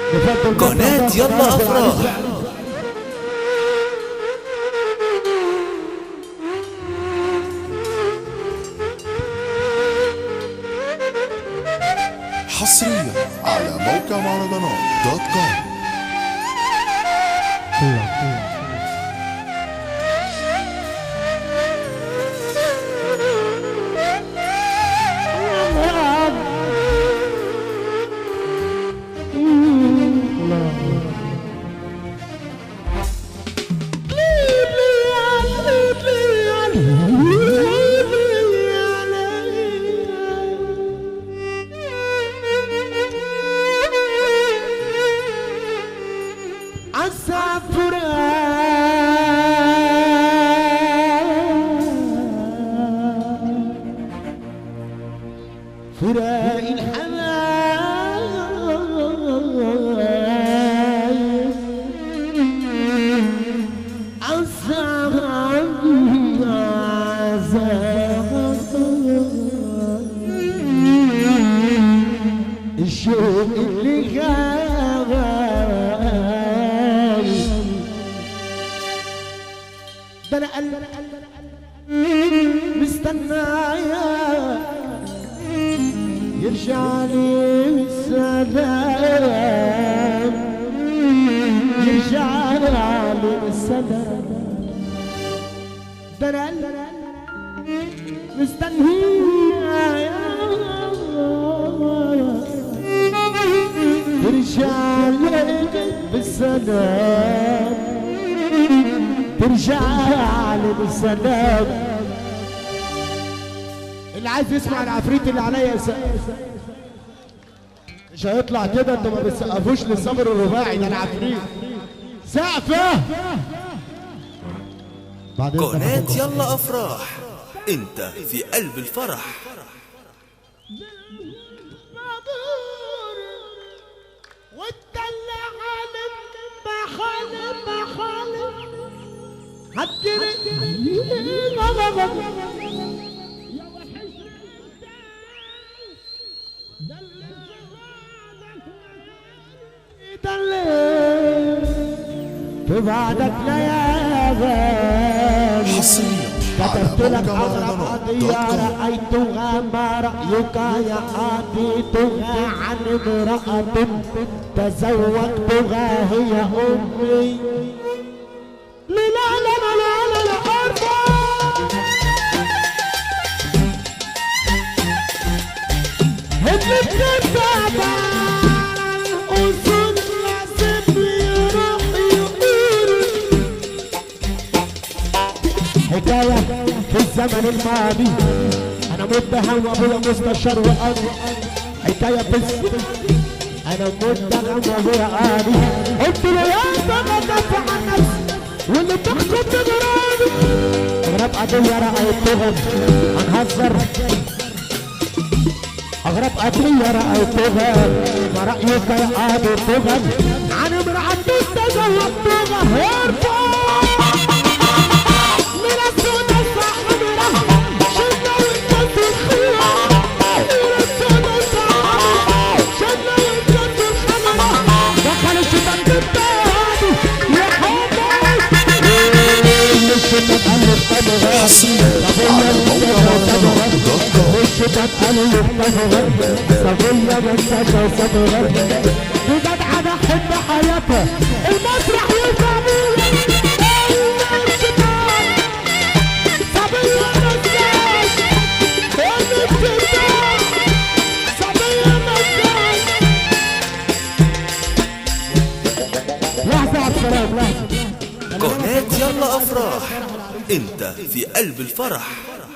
قناة يلا أفراح حصريا على موقع مهرجانات دوت كوم فراق الحمايل عالصعب الشوق اللي غاب ده انا قلب مستنايا يرجع لي بالسلام يرجع لي بالسلام ده انا مستنيها ترجع لي بالسلام ترجع لي بالسلام اللي عايز يسمع العفريت اللي عليا يسقف مش هيطلع كده انتوا ما بتسقفوش للصبر الرباعي ده العفريت سقفه بعدين قناة يلا أفراح أنت في قلب الفرح والدلع عالم ما خالم ما خالم هتجري في بعدك ليالي حصريا على كتبت لك موقع أغرب مهرجانات دوت قضية كوم رأيتها ما رأيك يا حديثها عن امرأة تزوجتها هي أمي لا لا لا لا لا لا أربعة اللي بتتابع الأذن لازم يروح يقول حكاية في الزمن الماضي أنا متهم وأبويا مستشار وقاضي حكاية في الزمن أنا متهم وأبويا قاضي قلت له يا بابا دافع عن نفسي واللي تحكم بجرامي أغرب قضية رأيتهم هنهزر أغرب قضية رأيتها ما رأيك يا قاضي تغم عن امرأة تزوجتها ارفع من السود الصحراء شلنا والكاس الخيار من السود الصحراء شلنا والكاس الخمراء دخل الشيطان بالتهادي يا حبيبي مش تتألف طبغة حصريا على موقع مهرجانات دوت كوم مش تتألف طبغة صبية منتشى صبغة بجد أنا أحب حياتها المسرح يرفع بيها الشيطان صبية نساش الابتداء صبية نساش لحظة عبد السلام لحظة قناة يلا أفراح أنت في قلب الفرح